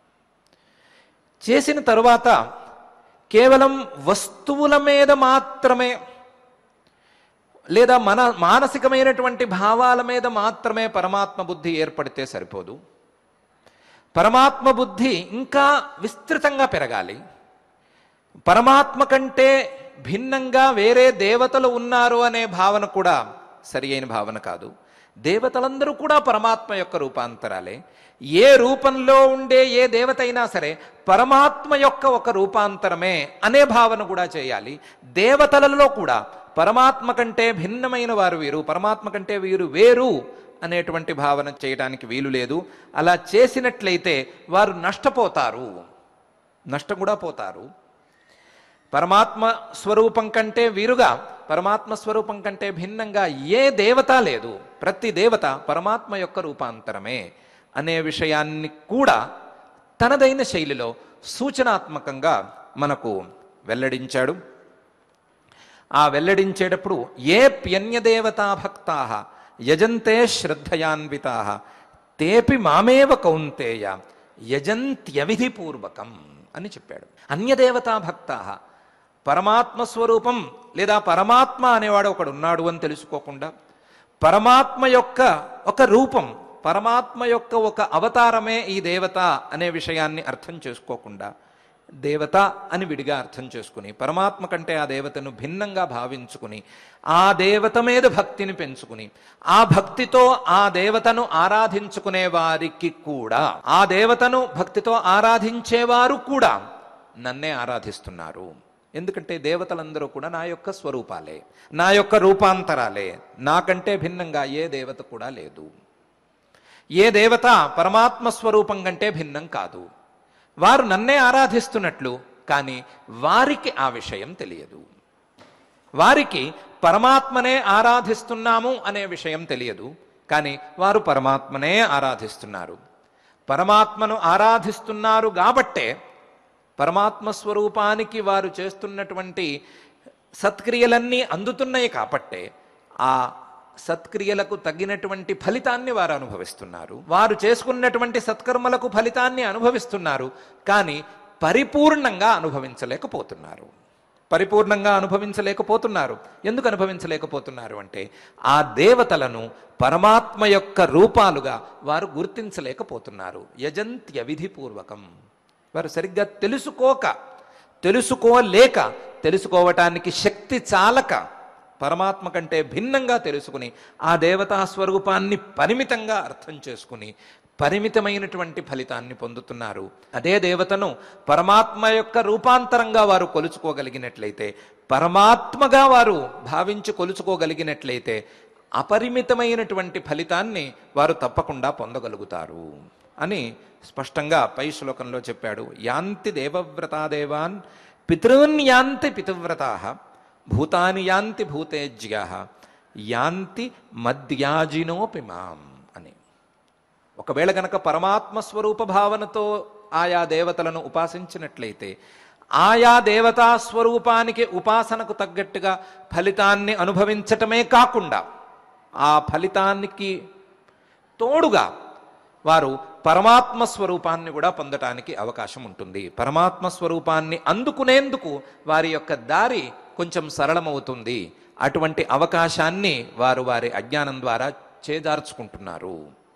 చేసిన తరువాత కేవలం వస్తువుల మీద మాత్రమే లేదా మన మానసికమైనటువంటి భావాల మీద మాత్రమే పరమాత్మ బుద్ధి ఏర్పడితే సరిపోదు పరమాత్మ బుద్ధి ఇంకా విస్తృతంగా పెరగాలి పరమాత్మ కంటే భిన్నంగా వేరే దేవతలు ఉన్నారు అనే భావన కూడా సరి అయిన భావన కాదు దేవతలందరూ కూడా పరమాత్మ యొక్క రూపాంతరాలే ఏ రూపంలో ఉండే ఏ దేవత అయినా సరే పరమాత్మ యొక్క ఒక రూపాంతరమే అనే భావన కూడా చేయాలి దేవతలలో కూడా పరమాత్మ కంటే భిన్నమైన వారు వీరు పరమాత్మ కంటే వీరు వేరు అనేటువంటి భావన చేయడానికి వీలు లేదు అలా చేసినట్లయితే వారు నష్టపోతారు నష్టం కూడా పోతారు పరమాత్మ స్వరూపం కంటే వీరుగా పరమాత్మ స్వరూపం కంటే భిన్నంగా ఏ దేవత లేదు ప్రతి దేవత పరమాత్మ యొక్క రూపాంతరమే అనే విషయాన్ని కూడా తనదైన శైలిలో సూచనాత్మకంగా మనకు వెల్లడించాడు ఆ వెల్లడించేటప్పుడు ఏ ప్యన్యదేవతా భక్తా యజంతే శ్రద్ధయాన్వితా తేపి మామేవ కౌంతేయ యజంత్యవిధిపూర్వకం అని చెప్పాడు అన్యదేవతా భక్తా పరమాత్మ స్వరూపం లేదా పరమాత్మ అనేవాడు ఒకడు ఉన్నాడు అని తెలుసుకోకుండా పరమాత్మ యొక్క ఒక రూపం పరమాత్మ యొక్క ఒక అవతారమే ఈ దేవత అనే విషయాన్ని అర్థం చేసుకోకుండా దేవత అని విడిగా అర్థం చేసుకుని పరమాత్మ కంటే ఆ దేవతను భిన్నంగా భావించుకుని ఆ దేవత మీద భక్తిని పెంచుకుని ఆ భక్తితో ఆ దేవతను ఆరాధించుకునే వారికి కూడా ఆ దేవతను భక్తితో ఆరాధించేవారు కూడా నన్నే ఆరాధిస్తున్నారు ఎందుకంటే దేవతలందరూ కూడా నా యొక్క స్వరూపాలే నా యొక్క రూపాంతరాలే నాకంటే భిన్నంగా ఏ దేవత కూడా లేదు ఏ దేవత పరమాత్మ స్వరూపం కంటే భిన్నం కాదు వారు నన్నే ఆరాధిస్తున్నట్లు కానీ వారికి ఆ విషయం తెలియదు వారికి పరమాత్మనే ఆరాధిస్తున్నాము అనే విషయం తెలియదు కానీ వారు పరమాత్మనే ఆరాధిస్తున్నారు పరమాత్మను ఆరాధిస్తున్నారు కాబట్టే పరమాత్మ స్వరూపానికి వారు చేస్తున్నటువంటి సత్క్రియలన్నీ అందుతున్నాయి కాబట్టే ఆ సత్క్రియలకు తగినటువంటి ఫలితాన్ని వారు అనుభవిస్తున్నారు వారు చేసుకున్నటువంటి సత్కర్మలకు ఫలితాన్ని అనుభవిస్తున్నారు కానీ పరిపూర్ణంగా అనుభవించలేకపోతున్నారు పరిపూర్ణంగా అనుభవించలేకపోతున్నారు ఎందుకు అనుభవించలేకపోతున్నారు అంటే ఆ దేవతలను పరమాత్మ యొక్క రూపాలుగా వారు గుర్తించలేకపోతున్నారు యజంత్య విధిపూర్వకం వారు సరిగ్గా తెలుసుకోక తెలుసుకోలేక తెలుసుకోవటానికి శక్తి చాలక పరమాత్మ కంటే భిన్నంగా తెలుసుకుని ఆ దేవతా స్వరూపాన్ని పరిమితంగా అర్థం చేసుకుని పరిమితమైనటువంటి ఫలితాన్ని పొందుతున్నారు అదే దేవతను పరమాత్మ యొక్క రూపాంతరంగా వారు కొలుచుకోగలిగినట్లయితే పరమాత్మగా వారు భావించి కొలుచుకోగలిగినట్లయితే అపరిమితమైనటువంటి ఫలితాన్ని వారు తప్పకుండా పొందగలుగుతారు అని స్పష్టంగా పై శ్లోకంలో చెప్పాడు యాంతి దేవవ్రతాదేవాన్ పితॄన్ యాంతి పితృవ్రతా భూతాని యాంతి భూతేజ్యా యాంతి మద్యాజినోపి మాం అని ఒకవేళ గనక పరమాత్మ స్వరూప భావనతో ఆయా దేవతలను ఉపాసించినట్లయితే ఆయా దేవతా స్వరూపానికి ఉపాసనకు తగ్గట్టుగా ఫలితాన్ని అనుభవించటమే కాకుండా ఆ ఫలితానికి తోడుగా వారు పరమాత్మ స్వరూపాన్ని కూడా పొందటానికి అవకాశం ఉంటుంది పరమాత్మ స్వరూపాన్ని అందుకునేందుకు వారి యొక్క దారి కొంచెం సరళమవుతుంది అటువంటి అవకాశాన్ని వారు వారి అజ్ఞానం ద్వారా చేజార్చుకుంటున్నారు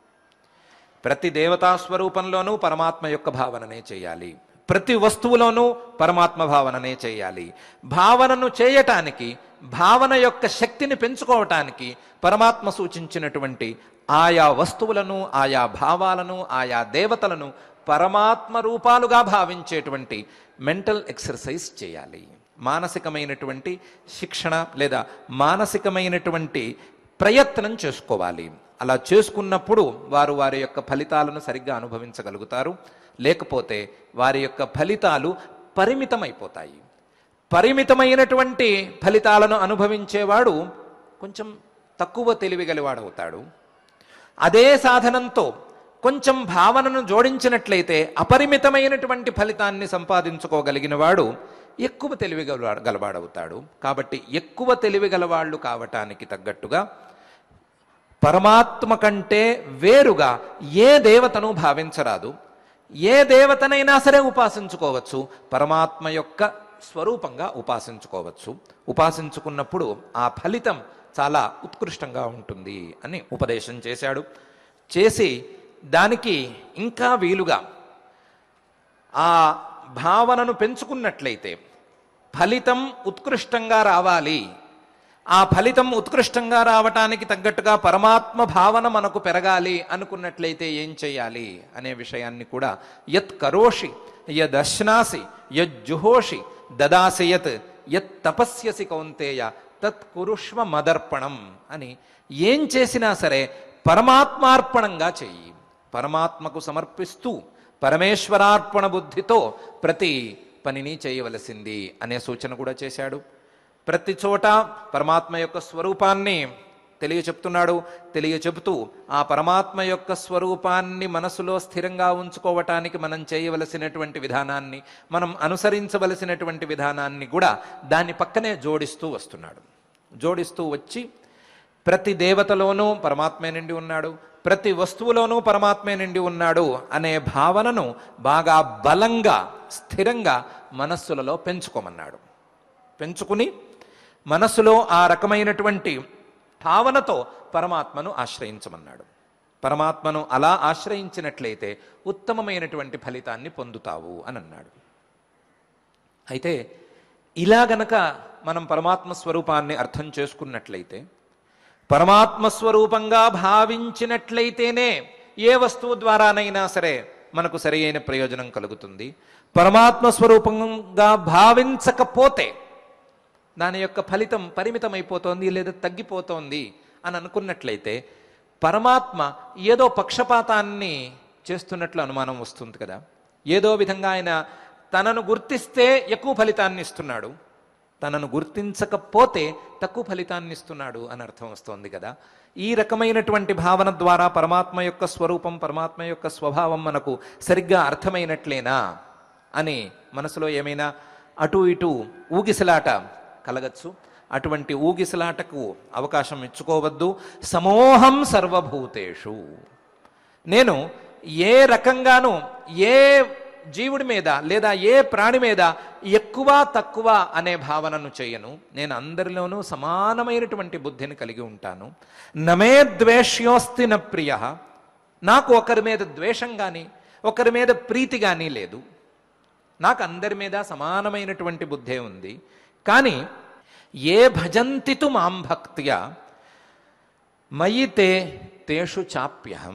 ప్రతి దేవతా స్వరూపంలోనూ పరమాత్మ యొక్క భావననే చేయాలి ప్రతి వస్తువులోనూ పరమాత్మ భావననే చేయాలి భావనను చేయటానికి భావన యొక్క శక్తిని పెంచుకోవటానికి పరమాత్మ సూచించినటువంటి ఆయా వస్తువులను ఆయా భావాలను ఆయా దేవతలను పరమాత్మ రూపాలుగా భావించేటువంటి మెంటల్ ఎక్సర్సైజ్ చేయాలి మానసికమైనటువంటి శిక్షణ లేదా మానసికమైనటువంటి ప్రయత్నం చేసుకోవాలి అలా చేసుకున్నప్పుడు వారు వారి యొక్క ఫలితాలను సరిగ్గా అనుభవించగలుగుతారు లేకపోతే వారి యొక్క ఫలితాలు పరిమితమైపోతాయి పరిమితమైనటువంటి ఫలితాలను అనుభవించేవాడు కొంచెం తక్కువ తెలివి గలివాడవుతాడు అదే సాధనంతో కొంచెం భావనను జోడించినట్లయితే అపరిమితమైనటువంటి ఫలితాన్ని సంపాదించుకోగలిగిన వాడు ఎక్కువ తెలివి గలవాడు గలవాడవుతాడు కాబట్టి ఎక్కువ తెలివి గలవాళ్ళు కావటానికి తగ్గట్టుగా పరమాత్మ కంటే వేరుగా ఏ దేవతను భావించరాదు ఏ దేవతనైనా సరే ఉపాసించుకోవచ్చు పరమాత్మ యొక్క స్వరూపంగా ఉపాసించుకోవచ్చు ఉపాసించుకున్నప్పుడు ఆ ఫలితం చాలా ఉత్కృష్టంగా ఉంటుంది అని ఉపదేశం చేశాడు చేసి దానికి ఇంకా వీలుగా ఆ భావనను పెంచుకున్నట్లయితే ఫలితం ఉత్కృష్టంగా రావాలి ఆ ఫలితం ఉత్కృష్టంగా రావటానికి తగ్గట్టుగా పరమాత్మ భావన మనకు పెరగాలి అనుకున్నట్లయితే ఏం చేయాలి అనే విషయాన్ని కూడా యత్ కరోషి యదశ్నాసి యజ్జుహోషి దదాసి యత్ యత్ తపస్యసి కౌంతేయ తత్ కురుష్వ మదర్పణం అని ఏం చేసినా సరే పరమాత్మార్పణంగా చెయ్యి పరమాత్మకు సమర్పిస్తూ పరమేశ్వరార్పణ బుద్ధితో ప్రతి పనిని చేయవలసింది అనే సూచన కూడా చేశాడు ప్రతి చోట పరమాత్మ యొక్క స్వరూపాన్ని తెలియచెప్తున్నాడు తెలియచెబుతూ ఆ పరమాత్మ యొక్క స్వరూపాన్ని మనసులో స్థిరంగా ఉంచుకోవటానికి మనం చేయవలసినటువంటి విధానాన్ని మనం అనుసరించవలసినటువంటి విధానాన్ని కూడా దాని పక్కనే జోడిస్తూ వస్తున్నాడు జోడిస్తూ వచ్చి ప్రతి దేవతలోనూ పరమాత్మే నిండి ఉన్నాడు ప్రతి వస్తువులోనూ పరమాత్మే నిండి ఉన్నాడు అనే భావనను బాగా బలంగా స్థిరంగా మనస్సులలో పెంచుకోమన్నాడు పెంచుకుని మనస్సులో ఆ రకమైనటువంటి భావనతో పరమాత్మను ఆశ్రయించమన్నాడు పరమాత్మను అలా ఆశ్రయించినట్లయితే ఉత్తమమైనటువంటి ఫలితాన్ని పొందుతావు అని అన్నాడు అయితే ఇలా గనక మనం పరమాత్మ స్వరూపాన్ని అర్థం చేసుకున్నట్లయితే పరమాత్మ స్వరూపంగా భావించినట్లయితేనే ఏ వస్తువు ద్వారానైనా సరే మనకు సరి అయిన ప్రయోజనం కలుగుతుంది పరమాత్మ స్వరూపంగా భావించకపోతే దాని యొక్క ఫలితం పరిమితమైపోతోంది లేదా తగ్గిపోతోంది అని అనుకున్నట్లయితే పరమాత్మ ఏదో పక్షపాతాన్ని చేస్తున్నట్లు అనుమానం వస్తుంది కదా ఏదో విధంగా ఆయన తనను గుర్తిస్తే ఎక్కువ ఫలితాన్ని ఇస్తున్నాడు తనను గుర్తించకపోతే తక్కువ ఫలితాన్ని ఇస్తున్నాడు అని అర్థం వస్తోంది కదా ఈ రకమైనటువంటి భావన ద్వారా పరమాత్మ యొక్క స్వరూపం పరమాత్మ యొక్క స్వభావం మనకు సరిగ్గా అర్థమైనట్లేనా అని మనసులో ఏమైనా అటు ఇటు ఊగిసలాట కలగచ్చు అటువంటి ఊగిసలాటకు అవకాశం ఇచ్చుకోవద్దు సమోహం సర్వభూతేషు నేను ఏ రకంగానూ ఏ జీవుడి మీద లేదా ఏ ప్రాణి మీద ఎక్కువ తక్కువ అనే భావనను చేయను నేను అందరిలోనూ సమానమైనటువంటి బుద్ధిని కలిగి ఉంటాను నమే ద్వేష్యోస్తి న ప్రియ నాకు ఒకరి మీద ద్వేషం కానీ ఒకరి మీద ప్రీతి కానీ లేదు నాకు అందరి మీద సమానమైనటువంటి బుద్ధే ఉంది కానీ ఏ భజంతితు మాం భక్త్యా మయి తే తేషు చాప్యహం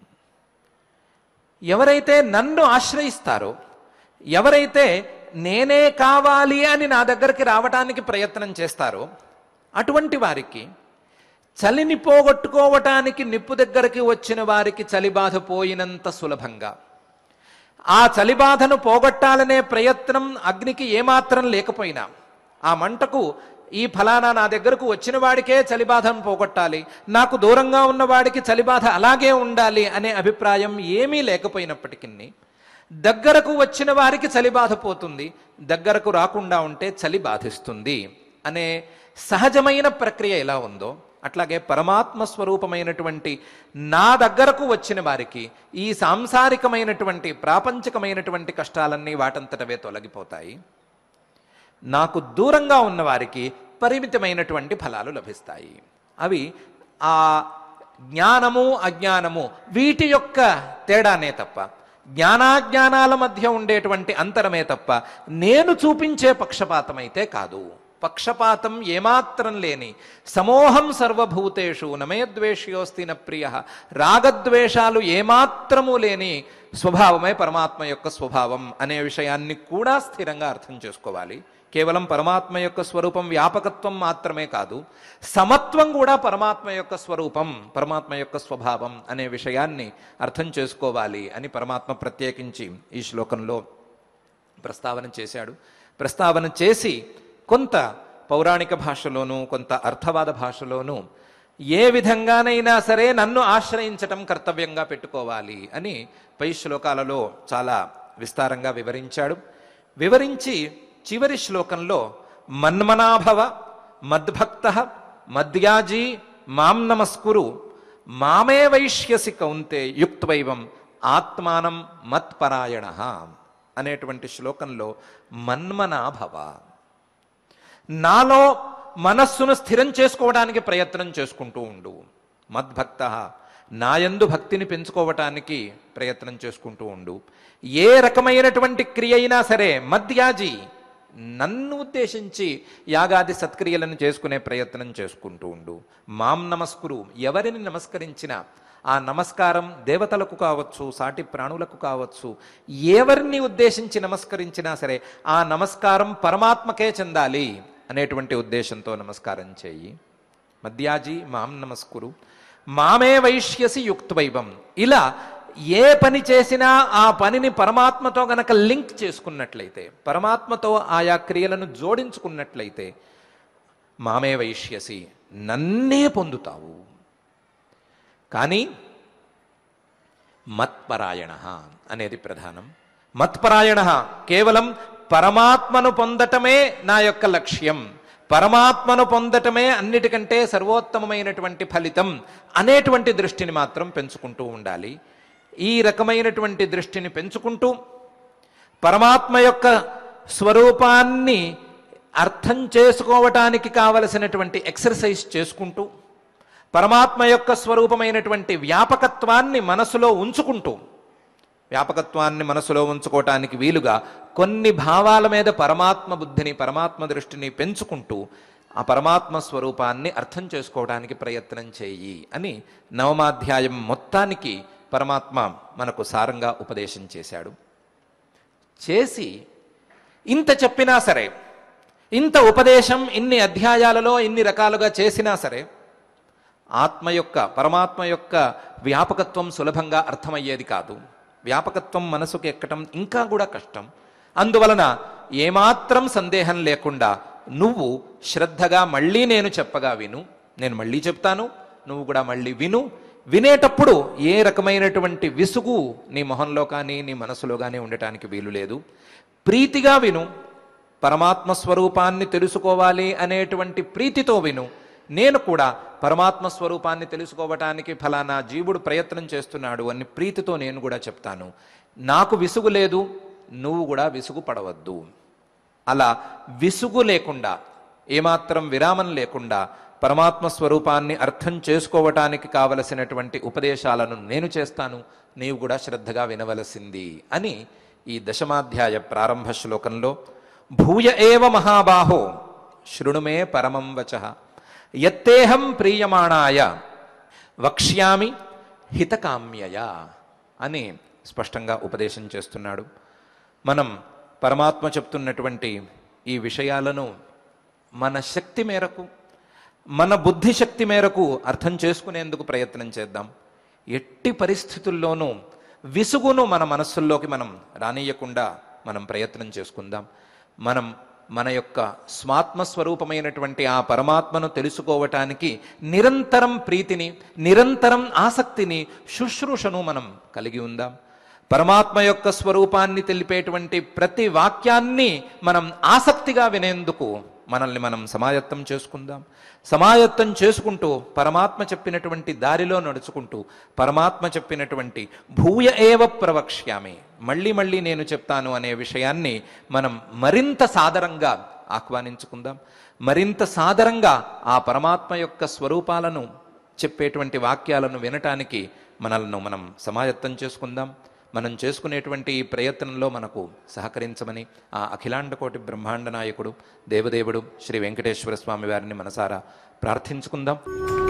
ఎవరైతే నన్ను ఆశ్రయిస్తారో ఎవరైతే నేనే కావాలి అని నా దగ్గరికి రావటానికి ప్రయత్నం చేస్తారో అటువంటి వారికి చలిని పోగొట్టుకోవటానికి నిప్పు దగ్గరికి వచ్చిన వారికి చలి బాధ పోయినంత సులభంగా ఆ చలిబాధను పోగొట్టాలనే ప్రయత్నం అగ్నికి ఏమాత్రం లేకపోయినా ఆ మంటకు ఈ ఫలానా నా దగ్గరకు వచ్చిన వాడికే చలిబాధను పోగొట్టాలి నాకు దూరంగా ఉన్న వాడికి చలిబాధ అలాగే ఉండాలి అనే అభిప్రాయం ఏమీ లేకపోయినప్పటికీ దగ్గరకు వచ్చిన వారికి చలి బాధ పోతుంది దగ్గరకు రాకుండా ఉంటే చలి బాధిస్తుంది అనే సహజమైన ప్రక్రియ ఎలా ఉందో అట్లాగే పరమాత్మ స్వరూపమైనటువంటి నా దగ్గరకు వచ్చిన వారికి ఈ సాంసారికమైనటువంటి ప్రాపంచికమైనటువంటి కష్టాలన్నీ వాటంతటవే తొలగిపోతాయి నాకు దూరంగా ఉన్న వారికి పరిమితమైనటువంటి ఫలాలు లభిస్తాయి అవి ఆ జ్ఞానము అజ్ఞానము వీటి యొక్క తేడానే తప్ప జ్ఞానాజ్ఞానాల మధ్య ఉండేటువంటి అంతరమే తప్ప నేను చూపించే పక్షపాతమైతే కాదు పక్షపాతం ఏమాత్రం లేని సమోహం సర్వభూతేషు నమయద్వేష్యోస్తి న ప్రియ రాగద్వేషాలు ఏమాత్రము లేని స్వభావమే పరమాత్మ యొక్క స్వభావం అనే విషయాన్ని కూడా స్థిరంగా అర్థం చేసుకోవాలి కేవలం పరమాత్మ యొక్క స్వరూపం వ్యాపకత్వం మాత్రమే కాదు సమత్వం కూడా పరమాత్మ యొక్క స్వరూపం పరమాత్మ యొక్క స్వభావం అనే విషయాన్ని అర్థం చేసుకోవాలి అని పరమాత్మ ప్రత్యేకించి ఈ శ్లోకంలో ప్రస్తావన చేశాడు ప్రస్తావన చేసి కొంత పౌరాణిక భాషలోనూ కొంత అర్థవాద భాషలోనూ ఏ విధంగానైనా సరే నన్ను ఆశ్రయించటం కర్తవ్యంగా పెట్టుకోవాలి అని పై శ్లోకాలలో చాలా విస్తారంగా వివరించాడు వివరించి చివరి శ్లోకంలో మన్మనాభవ మద్భక్త మద్యాజీ మాం నమస్కురు మామే వైష్యసి కౌంతే యుక్త్వైవం ఆత్మానం మత్పరాయణ అనేటువంటి శ్లోకంలో మన్మనాభవ నాలో మనస్సును స్థిరం చేసుకోవడానికి ప్రయత్నం చేసుకుంటూ ఉండు మద్భక్త నాయందు భక్తిని పెంచుకోవటానికి ప్రయత్నం చేసుకుంటూ ఉండు ఏ రకమైనటువంటి క్రియ అయినా సరే మద్యాజీ నన్ను ఉద్దేశించి యాగాది సత్క్రియలను చేసుకునే ప్రయత్నం చేసుకుంటూ ఉండు మాం నమస్కురు ఎవరిని నమస్కరించినా ఆ నమస్కారం దేవతలకు కావచ్చు సాటి ప్రాణులకు కావచ్చు ఎవరిని ఉద్దేశించి నమస్కరించినా సరే ఆ నమస్కారం పరమాత్మకే చెందాలి అనేటువంటి ఉద్దేశంతో నమస్కారం చేయి మద్యాజీ మాం నమస్కురు మామే వైష్యసి యుక్త్వైవం ఇలా ఏ పని చేసినా ఆ పనిని పరమాత్మతో గనక లింక్ చేసుకున్నట్లయితే పరమాత్మతో ఆయా క్రియలను జోడించుకున్నట్లయితే మామే వైష్యసి నన్నే పొందుతావు కానీ మత్పరాయణ అనేది ప్రధానం మత్పరాయణ కేవలం పరమాత్మను పొందటమే నా యొక్క లక్ష్యం పరమాత్మను పొందటమే అన్నిటికంటే సర్వోత్తమమైనటువంటి ఫలితం అనేటువంటి దృష్టిని మాత్రం పెంచుకుంటూ ఉండాలి ఈ రకమైనటువంటి దృష్టిని పెంచుకుంటూ పరమాత్మ యొక్క స్వరూపాన్ని అర్థం చేసుకోవటానికి కావలసినటువంటి ఎక్సర్సైజ్ చేసుకుంటూ పరమాత్మ యొక్క స్వరూపమైనటువంటి వ్యాపకత్వాన్ని మనసులో ఉంచుకుంటూ వ్యాపకత్వాన్ని మనసులో ఉంచుకోవటానికి వీలుగా కొన్ని భావాల మీద పరమాత్మ బుద్ధిని పరమాత్మ దృష్టిని పెంచుకుంటూ ఆ పరమాత్మ స్వరూపాన్ని అర్థం చేసుకోవడానికి ప్రయత్నం చేయి అని నవమాధ్యాయం మొత్తానికి పరమాత్మ మనకు సారంగా ఉపదేశం చేశాడు చేసి ఇంత చెప్పినా సరే ఇంత ఉపదేశం ఇన్ని అధ్యాయాలలో ఇన్ని రకాలుగా చేసినా సరే ఆత్మ యొక్క పరమాత్మ యొక్క వ్యాపకత్వం సులభంగా అర్థమయ్యేది కాదు వ్యాపకత్వం మనసుకు ఎక్కటం ఇంకా కూడా కష్టం అందువలన ఏమాత్రం సందేహం లేకుండా నువ్వు శ్రద్ధగా మళ్ళీ నేను చెప్పగా విను నేను మళ్ళీ చెప్తాను నువ్వు కూడా మళ్ళీ విను వినేటప్పుడు ఏ రకమైనటువంటి విసుగు నీ మొహంలో కానీ నీ మనసులో కానీ ఉండటానికి వీలు లేదు ప్రీతిగా విను పరమాత్మ స్వరూపాన్ని తెలుసుకోవాలి అనేటువంటి ప్రీతితో విను నేను కూడా పరమాత్మ స్వరూపాన్ని తెలుసుకోవటానికి ఫలానా జీవుడు ప్రయత్నం చేస్తున్నాడు అని ప్రీతితో నేను కూడా చెప్తాను నాకు విసుగు లేదు నువ్వు కూడా విసుగు పడవద్దు అలా విసుగు లేకుండా ఏమాత్రం విరామం లేకుండా పరమాత్మ స్వరూపాన్ని అర్థం చేసుకోవటానికి కావలసినటువంటి ఉపదేశాలను నేను చేస్తాను నీవు కూడా శ్రద్ధగా వినవలసింది అని ఈ దశమాధ్యాయ ప్రారంభ శ్లోకంలో భూయ ఏవ మహాబాహో శృణుమే పరమం వచ యత్తేహం ప్రీయమాణాయ వక్ష్యామి హితకామ్యయ అని స్పష్టంగా ఉపదేశం చేస్తున్నాడు మనం పరమాత్మ చెప్తున్నటువంటి ఈ విషయాలను మన శక్తి మేరకు మన బుద్ధి శక్తి మేరకు అర్థం చేసుకునేందుకు ప్రయత్నం చేద్దాం ఎట్టి పరిస్థితుల్లోనూ విసుగును మన మనస్సుల్లోకి మనం రానియకుండా మనం ప్రయత్నం చేసుకుందాం మనం మన యొక్క స్వాత్మస్వరూపమైనటువంటి ఆ పరమాత్మను తెలుసుకోవటానికి నిరంతరం ప్రీతిని నిరంతరం ఆసక్తిని శుశ్రూషను మనం కలిగి ఉందాం పరమాత్మ యొక్క స్వరూపాన్ని తెలిపేటువంటి ప్రతి వాక్యాన్ని మనం ఆసక్తిగా వినేందుకు మనల్ని మనం సమాయత్తం చేసుకుందాం సమాయత్తం చేసుకుంటూ పరమాత్మ చెప్పినటువంటి దారిలో నడుచుకుంటూ పరమాత్మ చెప్పినటువంటి భూయ ఏవ ప్రవక్ష్యామి మళ్ళీ మళ్ళీ నేను చెప్తాను అనే విషయాన్ని మనం మరింత సాదరంగా ఆహ్వానించుకుందాం మరింత సాదరంగా ఆ పరమాత్మ యొక్క స్వరూపాలను చెప్పేటువంటి వాక్యాలను వినటానికి మనల్ని మనం సమాయత్తం చేసుకుందాం మనం చేసుకునేటువంటి ఈ ప్రయత్నంలో మనకు సహకరించమని ఆ అఖిలాండకోటి బ్రహ్మాండ నాయకుడు దేవదేవుడు శ్రీ వెంకటేశ్వర స్వామి వారిని మనసారా ప్రార్థించుకుందాం